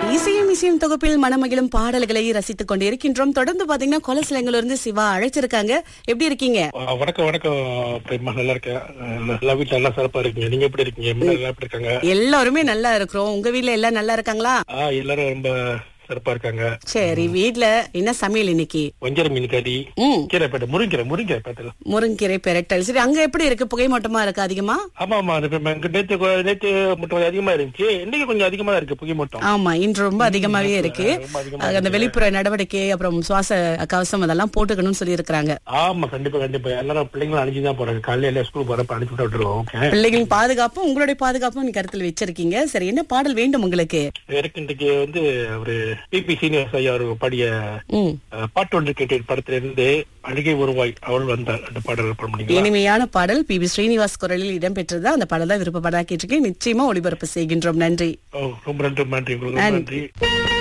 இசையும் இசையும் தொகுப்பில் மனமகிழும் பாடல்களை ரசித்துக் கொண்டிருக்கின்றோம் தொடர்ந்து பாத்தீங்கன்னா கொலசிலங்கள்ல இருந்து சிவா அழைச்சிருக்காங்க எப்படி இருக்கீங்க ஆ, வணக்கம் வணக்கம் பிரேமா நல்லா இருக்கேன் அஹ் எல்லா வீட்டுல நல்லா சிறப்பா இருக்கீங்க நீங்க எப்படி இருக்கீங்க எல்லாரும் நல்லா எப்படி இருக்காங்க எல்லாருமே நல்லா இருக்கிறோம் உங்க வீட்ல எல்லாம் நல்லா இருக்காங்களா ஆ எல்லாரும் ரொம்ப சிறப்பா இருக்காங்க சரி வீட்ல என்ன சமையல் இன்னைக்கு வஞ்சர மீன் கறி ம் கீரைப்பேட்டை முருங்கீரை முருங்கீரை பேட்டை முருங்கீரை பெரட்டல் சரி அங்க எப்படி இருக்கு புகைமூட்டமா இருக்கு அதிகமா ஆமா ஆமா அது இப்ப எங்க நேத்து கொ- நேத்து மட்டும் கொஞ்சம் அதிகமா இருந்துச்சு இன்னைக்கு கொஞ்சம் அதிகமா தான் இருக்கு புகை மூட்டம் ஆமா இன்று ரொம்ப அதிகமாவே இருக்கு ரொம்ப அதிகமா அஹ் அந்த வெளிப்புற நடவடிக்கை அப்புறம் சுவாச கவசம் அதெல்லாம் போட்டுக்கணும்னு சொல்லி இருக்கிறாங்க ஆமா கண்டிப்பா கண்டிப்பா எல்லாரும் பிள்ளைங்களும் அணிஞ்சு தான் போறாங்க காலையில எல்லாம் ஸ்கூல் போறப்ப அனுப்பிச்சு விட்டு விட்டுருவோம் ஓகே பிள்ளைகளின் பாதுகாப்பும் உங்களுடைய பாதுகாப்பும் நீ கருத்தில் வச்சிருக்கீங்க சரி என்ன பாடல் வேண்டும் உங்களுக்கு எனக்கு இன்றைக்கு வந்து ஒரு பிபி சீனிவாஸ் ஐயா ஒரு பாடிய ம் அஹ், பாட்டு ஒன்று கேட்டு படத்துல இருந்து அழுகை வருவாய் அவள் வந்தாள் அந்த பாடல் பண்ண முடியுங்களா இனிமையான பாடல் பி பி ஸ்ரீனிவாஸ் குரலில் இடம்பெற்றதா அந்த பாடல் தான் விருப்பப்படா கேட்டிருக்கேன் நிச்சயமா ஒளிபரப்பு செய்கின்றோம் நன்றி ஓ ரொம்ப நன்றி நன்றி உங்களுக்கு ரொம்ப நன்றி